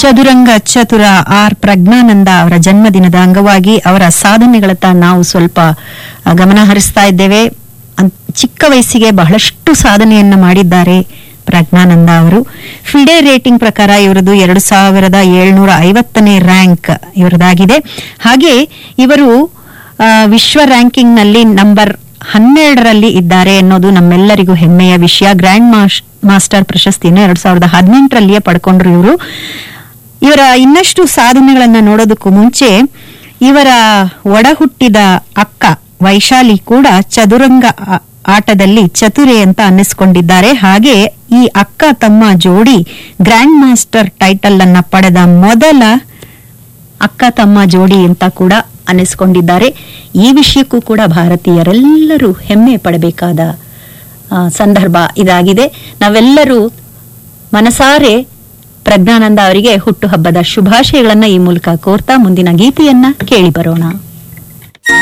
ಚದುರಂಗ ಚತುರ ಆರ್ ಪ್ರಜ್ಞಾನಂದ ಅವರ ಜನ್ಮದಿನದ ಅಂಗವಾಗಿ ಅವರ ಸಾಧನೆಗಳತ್ತ ನಾವು ಸ್ವಲ್ಪ ಆ, ಗಮನ ಹರಿಸ್ತಾ ಇದ್ದೇವೆ ಅನ್- ಚಿಕ್ಕ ವಯಸ್ಸಿಗೆ ಬಹಳಷ್ಟು ಸಾಧನೆಯನ್ನ ಮಾಡಿದ್ದಾರೆ ಪ್ರಜ್ಞಾನಂದ ಅವರು ಫಿಡೆ ರೇಟಿಂಗ್ ಪ್ರಕಾರ ಇವರದು ಎರಡು ಸಾವಿರದ ಏಳ್ನೂರ ಐವತ್ತನೇ ರ್ಯಾಂಕ್ ಇವರದಾಗಿದೆ ಹಾಗೆ ಇವರು ಆ, ವಿಶ್ವ ರ್ಯಾಂಕಿಂಗ್ ನಲ್ಲಿ ನಂಬರ್ ಹನ್ನೆರಡರಲ್ಲಿ ಇದ್ದಾರೆ ಅನ್ನೋದು ನಮ್ಮೆಲ್ಲರಿಗೂ ಹೆಮ್ಮೆಯ ವಿಷಯ ಗ್ರ್ಯಾಂಡ್ ಮಾಸ್- ಮಾಸ್ಟರ್ ಪ್ರಶಸ್ತಿಯನ್ನು ಎರಡ್ ಸಾವಿರದ ಹದಿನೆಂಟರಲ್ಲಿಯೇ ಪಡ್ಕೊಂಡ್ರು ಇವರು ಇವರ ಇನ್ನಷ್ಟು ಸಾಧನೆಗಳನ್ನ ನೋಡೋದಕ್ಕೂ ಮುಂಚೆ ಇವರ ಒಡ ಹುಟ್ಟಿದ ಅಕ್ಕ ವೈಶಾಲಿ ಕೂಡ ಚದುರಂಗ ಆ- ಆಟದಲ್ಲಿ ಚತುರೆ ಅಂತ ಅನ್ನಿಸ್ಕೊಂಡಿದ್ದಾರೆ ಹಾಗೆ ಈ ಅಕ್ಕ ತಮ್ಮ ಜೋಡಿ ಗ್ರ್ಯಾಂಡ್ ಮಾಸ್ಟರ್ ಟೈಟಲ್ ಅನ್ನ ಪಡೆದ ಮೊದಲ ಅಕ್ಕ ತಮ್ಮ ಜೋಡಿ ಅಂತ ಕೂಡ ಅನ್ನಿಸ್ಕೊಂಡಿದ್ದಾರೆ ಈ ವಿಷಯಕ್ಕೂ ಕೂಡ ಭಾರತೀಯರೆಲ್ಲರೂ ಹೆಮ್ಮೆ ಪಡಬೇಕಾದ ಆ, ಸಂದರ್ಭ ಇದಾಗಿದೆ ನಾವೆಲ್ಲರೂ ಮನಸಾರೆ ಪ್ರಜ್ಞಾನಂದ ಅವರಿಗೆ ಹುಟ್ಟುಹಬ್ಬದ ಶುಭಾಶಯಗಳನ್ನ ಈ ಮೂಲಕ ಕೋರ್ತಾ ಮುಂದಿನ ಗೀತೆಯನ್ನ ಕೇಳಿ ಬರೋಣ